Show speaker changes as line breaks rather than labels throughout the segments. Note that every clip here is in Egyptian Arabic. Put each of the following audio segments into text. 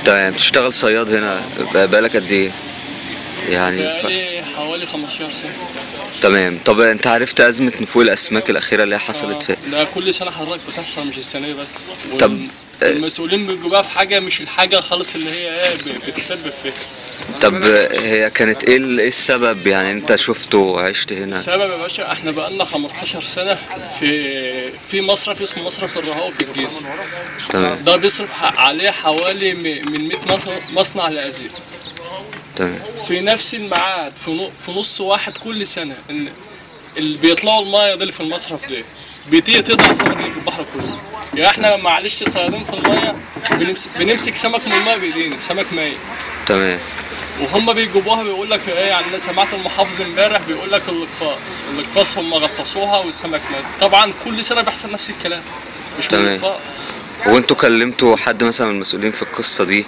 تمام بتشتغل صياد هنا بقالك قد ايه يعني ف...
بقالي حوالي 15 سنة
تمام طب انت عرفت ازمه نفوق الاسماك الاخيره اللي هي حصلت في
ده كل سنة حضرتك بتحصل مش السنة دي بس
طب،
وال-
آه،
المسؤولين بيجوا بقى في حاجة مش الحاجة خالص اللي هي ايه ب- بتسبب فيها
طب هي كانت ايه ال- ايه السبب يعني انت شفته وعشت هنا
السبب يا باشا احنا بقالنا 15 سنة في في مصرف اسمه مصرف الرهاوي في الجيزة
تمام
ده بيصرف ح- عليه حوالي م- من 100 مصنع- مصنع لأزيد
تمام
في نفس الميعاد في نو- في نص واحد كل سنة ان اللي بيطلعوا المايه دي اللي في المصرف ده بتيجي تضع سمك اللي في البحر كله يعني احنا معلش صيادين في المايه بنمسك, بنمسك سمك من المايه بايدينا سمك ميت
تمام
وهم بيجيبوها بيقول لك ايه يعني أنا سمعت المحافظ امبارح بيقول لك الاقفاص الاقفاص هم غطسوها والسمك مات طبعا كل سنه بيحصل نفس الكلام مش من
تمام.
الاقفاص
وانتوا كلمتوا حد مثلا من المسؤولين في القصه دي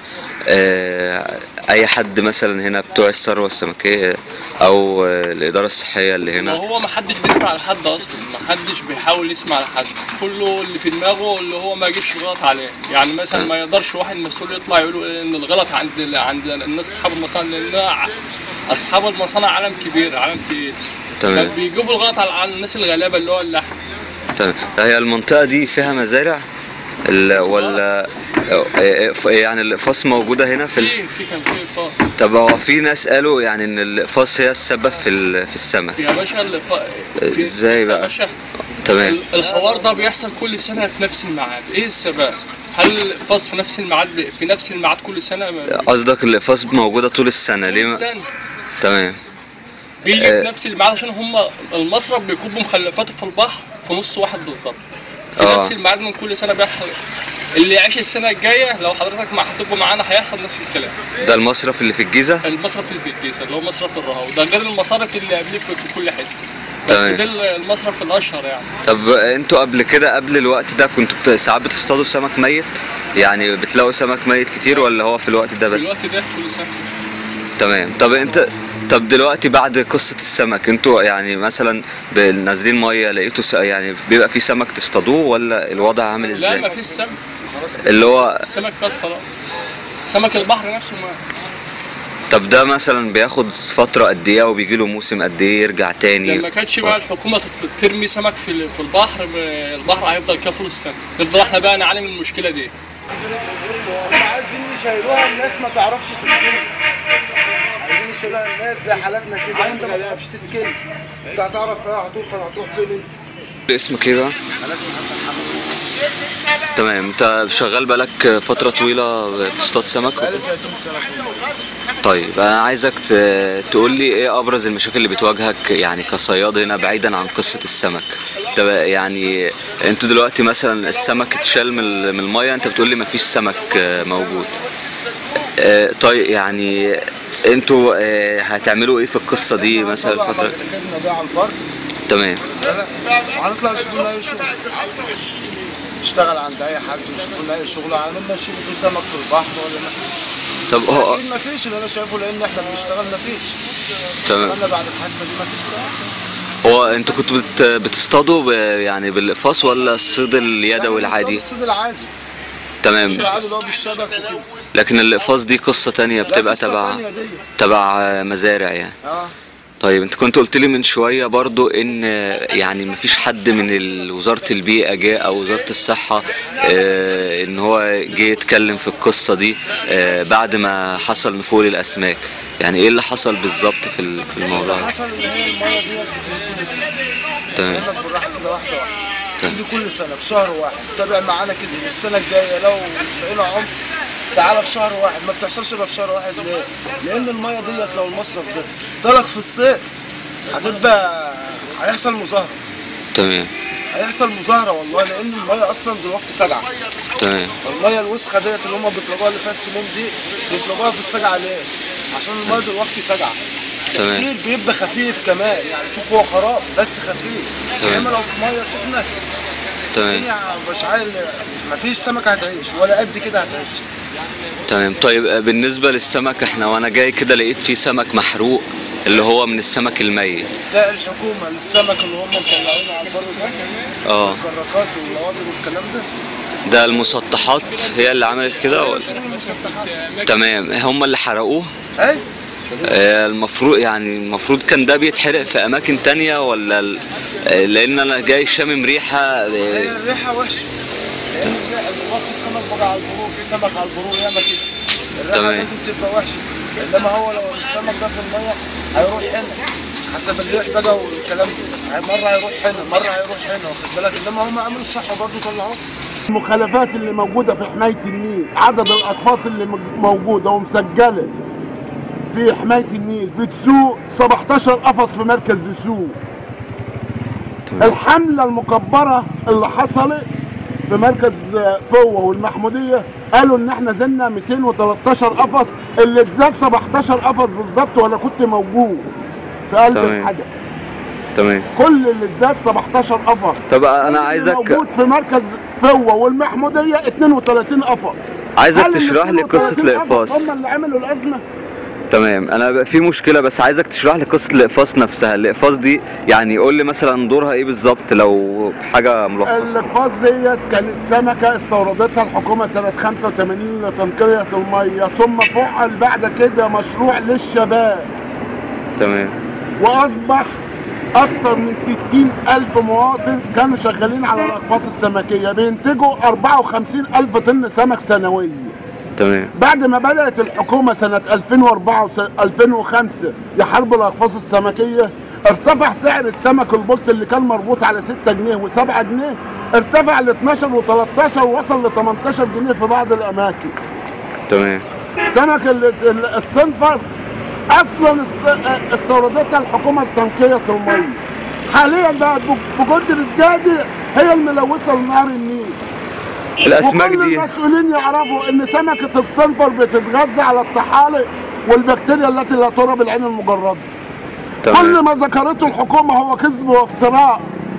آه، اي حد مثلا هنا بتوع الثروه السمكيه او آه، الاداره الصحيه اللي
ما
هنا
هو ما حدش بيسمع لحد اصلا ما حدش بيحاول يسمع لحد كله اللي في دماغه اللي هو ما يجيبش غلط عليه يعني مثلا ما يقدرش واحد مسؤول يطلع يقول ان الغلط عند عند الناس اصحاب المصانع لان ع- اصحاب المصانع عالم كبير عالم كبير
تمام
بيجيبوا الغلط على على الناس الغلابه اللي هو اللحم
تمام هي المنطقه دي فيها مزارع ال- ولا آه، آه، يعني الاقفاص موجوده هنا في ال...
في في كان في إقفاص.
طب هو في ناس قالوا يعني ان الاقفاص هي السبب في ال... في السمك
يا باشا الإقفاص- في
إزاي
بص يا
بقى؟
باشا
تمام
ال- الحوار ده بيحصل كل سنه في نفس الميعاد ايه السبب هل الإقفاص في نفس الميعاد ب- في نفس الميعاد كل سنه ما-
قصدك الاقفاص موجوده طول السنه ليه
كل
ما...
سنه
تمام
بيجي
آه.
في نفس الميعاد عشان هم المصرف بيكبوا مخلفاته في البحر في نص واحد بالظبط في
آه.
نفس الميعاد من كل سنه بيحصل اللي يعيش السنه الجايه لو حضرتك مع هتبقوا معانا هيحصل نفس الكلام
ده المصرف اللي في الجيزه
المصرف اللي في الجيزه اللي هو مصرف الرهاوي ده غير المصارف اللي قبليه في في كل حته بس
تمام.
ده المصرف الاشهر يعني
طب انتوا قبل كده قبل الوقت ده كنتوا بت- ساعات بتصطادوا سمك ميت يعني بتلاقوا سمك ميت كتير ولا هو في الوقت ده
في
بس
الوقت ده كل سنه
تمام طب انت طب دلوقتي بعد قصة السمك انتوا يعني مثلا ب- نازلين مية لقيتوا س... يعني بيبقى في سمك تصطادوه ولا الوضع عامل
لا ما
ازاي؟
فيش سمك
اللي هو
السمك مات خلاص سمك البحر نفسه مات
طب ده مثلا بياخد فترة قد ايه وبيجي له موسم قد ايه يرجع تاني؟
لما كانتش بقى الحكومه تط- ترمي سمك في ال- في البحر ب- البحر هيفضل كده طول السنه نفضل احنا بقى نعاني من المشكله دي
عايزين يشيلوها الناس ما تعرفش تتكلم عايزين يشيلوها الناس زي حالاتنا كده انت ما تعرفش تتكلم انت هتعرف ايه هتوصل هتروح فين انت
اسمك ايه بقى؟
انا اسمي حسن حمد
تمام انت شغال بقالك فترة طويلة بتصطاد سمك؟
بقالي 30 سنه كنت
طيب انا عايزك ت- تقول لي ايه ابرز المشاكل اللي بتواجهك يعني كصياد هنا بعيدا عن قصه السمك طب يعني انتوا دلوقتي مثلا السمك اتشال من ال- من الميه انت بتقول لي مفيش سمك آه، موجود آه، طيب يعني انتوا آه، هتعملوا ايه في القصه دي مثلا
طلع
الفتره
مركبنا ده على البر
تمام
وهنطلع نشوف لنا اي شغل نشتغل عند اي حد نشوف لنا اي شغل عملنا نشوف في سمك في البحر ولا ما فيش
طب هو
اكيد ما فيش اللي انا شايفه لان احنا بنشتغل ما فيش
تمام
اشتغلنا بعد الحادثه دي ما فيش سمك
هو انتوا كنتوا بت- بتصطادوا ب- يعني بالاقفاص ولا الصيد اليدوي العادي
الصيد العادي
تمام
العادي اللي هو بالشبك وكده
لكن الاقفاص دي قصه تانية
لا،
بتبقى
قصة
تبع
تانية دي.
تبع آه، مزارع يعني
اه
طيب انت كنت قلت لي من شويه برضو ان يعني مفيش حد من ال- وزاره البيئه جاء او وزاره الصحه اه ان هو جه يتكلم في القصه دي اه بعد ما حصل نفوق الاسماك يعني ايه اللي حصل بالظبط في ال- في الموضوع ده
حصل ان هي الميه ديت بتيجي كل سنه
تمام
لك بالراحه كده واحده واحده
تمام.
تيجي كل سنه في شهر واحد تابع معانا كده السنه الجايه لو لقينا عمر تعالى في شهر واحد ما بتحصلش الا في شهر واحد ليه؟ لان الميه ديت لو المصرف ده طلق في الصيف هتبقى هيحصل مظاهره
تمام
هيحصل مظاهره والله لان الميه اصلا دلوقتي سجعه
تمام
الميه الوسخه ديت اللي هم بيطلقوها اللي فيها السموم دي بيطلقوها في السجعه ليه؟ عشان الميه دلوقتي سجعه
تمام.
التأثير بيبقى خفيف كمان يعني شوف هو خراب بس خفيف
تمام.
انما لو في ميه سخنه
تمام
الدنيا مش عارف مفيش سمكه هتعيش ولا قد كده هتعيش
تمام طيب اه، بالنسبه للسمك احنا وانا جاي كده لقيت في سمك محروق اللي هو من السمك الميت
ده الحكومه للسمك اللي هم مطلعينه على البر ده
اه
الكراكات والنواطر والكلام ده
ده المسطحات هي اللي عملت كده ولا؟
شغل المسطحات
تمام هم اللي حرقوه
اي
آه، المفروض يعني المفروض كان ده بيتحرق في اماكن تانية ولا ال- آه، لان انا جاي شامم ريحه
هي
آه،
الريحه وحشه لان الريحه وقت السمك بقى على البرور في سمك على البرور ياما كده الريحه
تمام.
لازم تبقى وحشه انما هو لو السمك ده في الميه هيروح هنا حسب الريح بقى والكلام ده مره هيروح هنا مره هيروح هنا واخد بالك انما هم عملوا الصح برضه طلعوه
المخالفات اللي موجودة في حماية النيل عدد الأقفاص اللي مج- موجودة ومسجلة في حماية النيل في تسوق 17 قفص في مركز دسوق الحملة المكبرة اللي حصلت في مركز فوة والمحمودية قالوا ان احنا زلنا 213 قفص اللي اتزاد 17 قفص بالظبط وانا كنت موجود في قلب
تمام.
الحدث
تمام
كل اللي اتزاد 17 قفص
طب انا
اللي
عايزك
موجود في مركز فوة والمحمودية 32 قفص
عايزك
هل ال
تشرح لي قصة
32
الإقفاص.
قفص هم اللي عملوا الأزمة؟
تمام انا بقى في مشكله بس عايزك تشرح لي قصه الاقفاص نفسها الاقفاص دي يعني قول لي مثلا دورها ايه بالظبط لو حاجه ملخصه
الأقفاص ديت كانت سمكة استوردتها الحكومة سنة 85 لتنقية المية ثم فعل بعد كده مشروع للشباب
تمام
وأصبح أكثر من 60 ألف مواطن كانوا شغالين على الأقفاص السمكية بينتجوا 54 ألف طن سمك سنويا
تمام
بعد ما بدأت الحكومة سنة 2004 و 2005 يحاربوا الأقفاص السمكية ارتفع سعر السمك البلط اللي كان مربوط على 6 جنيه و7 جنيه ارتفع ل 12 و13 ووصل ل 18 جنيه في بعض الأماكن
تمام
سمك ال- ال- الصنفر اصلا است- استوردتها الحكومه لتنقيه الميه حاليا بقت بج- بجدرة جادي هي الملوثه لنهر النيل
الاسماك
وكل
دي
المسؤولين يعرفوا ان سمكه الصنفر بتتغذى على الطحالق والبكتيريا التي لا ترى بالعين المجرده كل
تمام
ما ذكرته الحكومه هو كذب وافتراء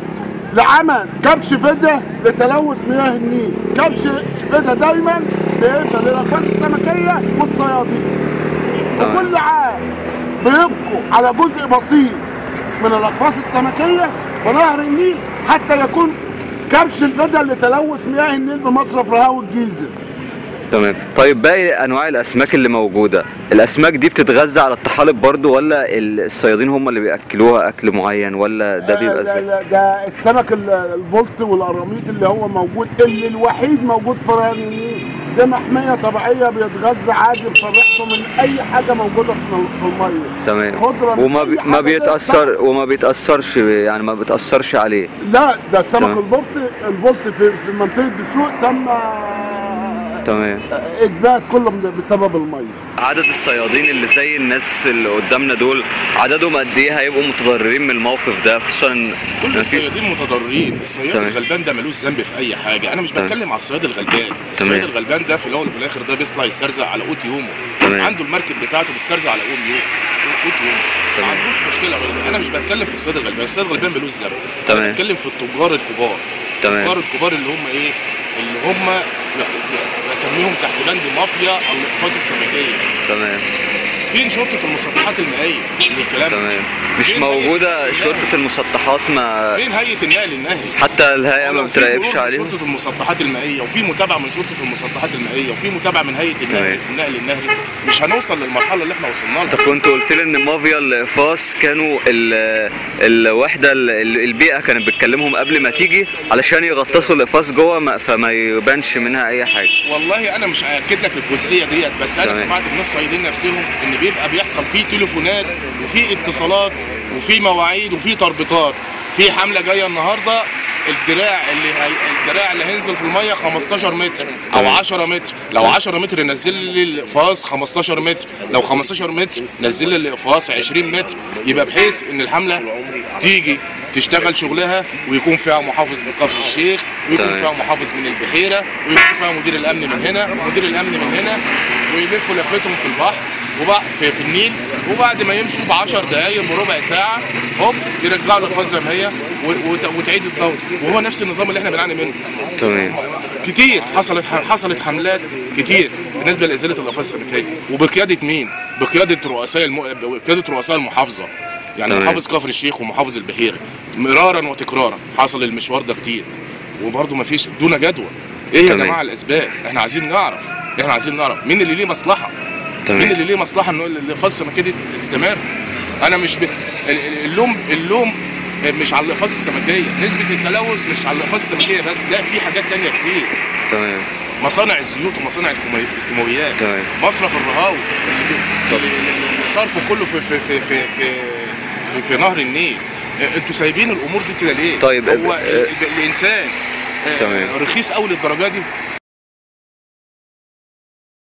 لعمل كبش فدا لتلوث مياه النيل كبش فدا دايما بيبقى للاقفاص السمكيه والصيادين
تمام.
وكل عام بيبقوا على جزء بسيط من الاقفاص السمكيه ونهر النيل حتى يكون كبش الفدا لتلوث مياه النيل بمصرف رهاوي الجيزه
تمام طيب باقي انواع الاسماك اللي موجوده الاسماك دي بتتغذى على الطحالب برضو ولا الصيادين هم اللي بياكلوها اكل معين ولا ده
آه،
بيبقى
لا-
ازاي
لا، ده السمك ال- البلط والقراميط اللي هو موجود اللي الوحيد موجود في رهان النيل ده محميه طبيعيه بيتغذى عادي بصريحته من اي حاجه موجوده في في الميه
تمام
خضرة من
وما
أي
بي...
حاجة
ما
غير
بيتاثر وما بيتاثرش يعني ما بيتاثرش عليه
لا ده السمك
تمام.
البلط البلط في في منطقه دسوق تم
تمام
اثبات كله من- بسبب الميه
عدد الصيادين اللي زي الناس اللي قدامنا دول عددهم قد ايه هيبقوا متضررين من الموقف ده خصوصا إن
كل
في-
الصيادين متضررين الصياد
تمام.
الغلبان ده ملوش ذنب في اي حاجه انا مش
تمام.
بتكلم على الصياد الغلبان الصياد
تمام.
الغلبان ده في الاول وفي الاخر ده بيطلع يسترزق على قوت يومه
تمام.
عنده المركب بتاعته بيسترزق على قوت يوم قوت يومه ما
تمام.
عندوش مشكله غلبان. انا مش بتكلم في الصياد الغلبان الصياد الغلبان ملوش ذنب
تمام.
انا بتكلم في التجار الكبار
تمام.
التجار الكبار اللي هم ايه اللي هم بسميهم تحت بند مافيا الاقفاص السمكيه
تمام
فين شرطه المسطحات المائيه من الكلام ده؟
تمام مش
فين
موجوده
هيئة
شرطه المسطحات ما
فين هيئه النقل النهري
حتى الهيئه ما
لو في
بتراقبش
مرور من
عليهم
شرطه المسطحات المائيه وفي متابعه من شرطه المسطحات المائيه وفي متابعه من هيئه النقل,
تمام.
النقل النهري مش هنوصل للمرحله اللي احنا وصلنا
انت
لها
كنت قلت لي ان مافيا الاقفاص كانوا ال- الوحده ال- البيئه كانت بتكلمهم قبل ما تيجي علشان يغطسوا الاقفاص جوه ما- فما يبانش منها اي حاجه
والله انا مش هاكد لك الجزئيه ديت بس انا
تمام.
سمعت من الصيادين نفسهم ان بيبقى بيحصل فيه تليفونات وفي اتصالات وفي مواعيد وفي تربيطات في حمله جايه النهارده الدراع اللي هي الدراع اللي هينزل في الميه 15 متر او
تمام.
10 متر لو 10 متر نزل لي الاقفاص 15 متر لو 15 متر نزل لي الاقفاص 20 متر يبقى بحيث ان الحمله تيجي تشتغل شغلها ويكون فيها محافظ من كفر الشيخ ويكون
تمام.
فيها محافظ من البحيره ويكون فيها مدير الامن من هنا ومدير الامن من هنا ويلفوا لفتهم في البحر وبعد في, في النيل وبعد ما يمشوا ب 10 دقائق بربع ساعه هوب يرجعوا الاقفاص زي ما هي و- وت- وتعيد الدور وهو نفس النظام اللي احنا بنعاني منه
تمام
كتير حصلت حصلت حملات كتير بالنسبه لازاله الاقفاص السمكيه وبقياده مين؟ بقياده رؤساء الم... بقياده رؤساء المحافظه يعني
تمام.
محافظ كفر الشيخ ومحافظ البحيره مرارا وتكرارا حصل المشوار ده كتير وبرضه مفيش دون جدوى ايه يا
تمام.
جماعه الاسباب احنا عايزين نعرف احنا عايزين نعرف مين اللي ليه مصلحه مين
تمام
اللي ليه مصلحه انه الاقفاص السمكيه دي تستمر انا مش ب... ال- ال- اللوم اللوم مش على الاقفاص السمكيه نسبه التلوث مش على الاقفاص السمكيه بس لا في حاجات تانية كتير
تمام
مصانع الزيوت ومصانع الكيماوي- الكيماويات
تمام.
مصرف الرهاوي صرفه كله في في في في في, في, في نهر النيل اه، انتوا سايبين الامور دي كده ليه؟
طيب،
هو
اه،
ال- ال- الانسان اه،
تمام.
رخيص قوي للدرجه دي